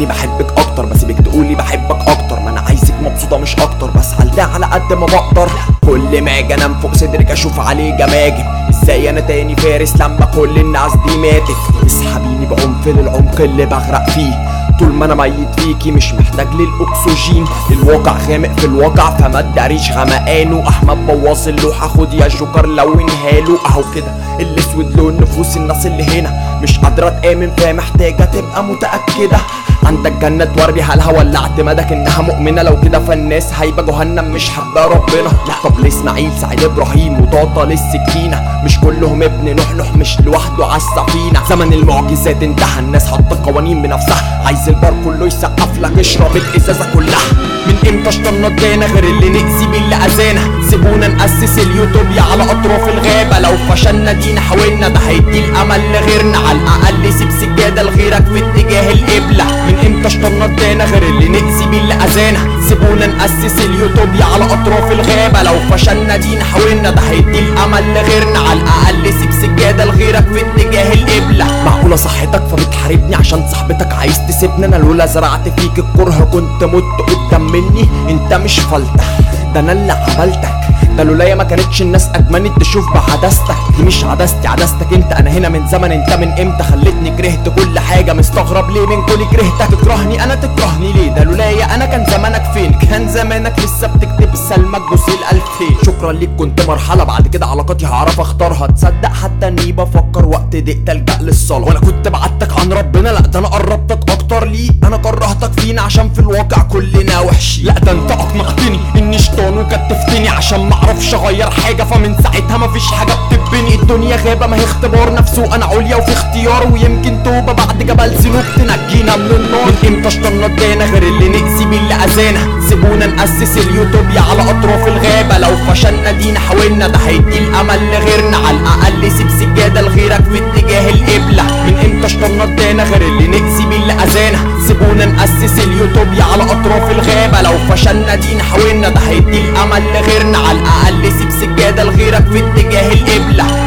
اني بحبك اكتر بسيبك تقولي بحبك اكتر ما انا عايزك مبسوطه مش اكتر بسعى لده على قد ما بقدر كل ما اجي انام فوق صدرك اشوف عليه جماجم ازاي انا تاني فارس لما كل الناس دي ماتت اسحبيني بعنف للعمق اللي بغرق فيه طول ما انا ميت فيكي مش محتاج للاكسجين الواقع غامق في الواقع فما تداريش غمقانه احمد بواص اللوحه خد يا جوكر لونها له اهو كده الاسود لون نفوس الناس اللي هنا مش قادره تامن فمحتاجه تبقى متاكده عندك جنة توريها لها ولا اعتمادك انها مؤمنة لو كده فالناس هيبقى جهنم مش حبة ربنا لا طب لاسماعيل سعيد ابراهيم وطاطا للسكينة مش كلهم ابن نحنح مش لوحده عالسفينة زمن المعجزات انتهى الناس حط قوانين بنفسها عايز البار كله يسقف لك اشرب الازازة كلها من امتى اشطرنا ادانا غير اللي نأذي باللي اذانا سيبونا نأسس اليوتوبيا على اطراف الغابة لو فشلنا دينا حاولنا ده هيدي الامل لغيرنا على الاقل سيب سجادة لغيرك في اتجاه القبلة من امتى اشطرنا ادانا غير اللي نأذي باللي اذانا سيبونا نأسس اليوتوبيا على اطراف الغابة لو فشلنا دينا حاولنا ده هيدي الامل لغيرنا على الاقل سيب سجادة لغيرك في اتجاه القبلة معقولة صحتك فبتحاربني عشان صاحبتك عايز تسيبني انا لولا زرعت فيك الكره كنت مت قدام مني انت مش فلتة ده انا اللي عملتك ده لولايا ما كانتش الناس ادمنت تشوف بعدستك دي مش عدستي عدستك انت انا هنا من زمن انت من امتى خلتني كرهت كل حاجه مستغرب ليه من كل كرهتك تكرهني انا تكرهني ليه ده لولايا انا كان زمانك فين كان زمانك لسه بتكتب سلمك جزء الالفين شكرا ليك كنت مرحله بعد كده علاقاتي هعرف اختارها تصدق حتى اني بفكر وقت ضيق تلجأ للصلاه وانا كنت بعدتك عن ربنا لا ده انا قربتك اكتر ليه انا كرهتك فينا عشان في الواقع كلنا وحشين لا ده انت اقنعتني اني شيطان وكتفتني عشان معرفش اغير حاجه فمن ساعتها مفيش حاجه بتبني الدنيا غابه ما هي اختبار نفسه انا عليا وفي اختيار ويمكن توبه بعد جبل ذنوب تنجينا من النار من امتى اشطرنا ادانا غير اللي نأذي باللي اذانا سيبونا نأسس اليوتوبيا على اطراف الغابه لو فشلنا دينا حاولنا ده هيدي الامل لغيرنا على الاقل سيب سجاده لغيرك في اتجاه القبله من امتى اشطرنا ادانا غير اللي نأذي باللي اذانا سيبونا نأسس اليوتوبيا على اطراف الغابه لو فشلنا دينا حاولنا ده هيدي الامل لغيرنا على الاقل سيب سجاده لغيرك في اتجاه القبله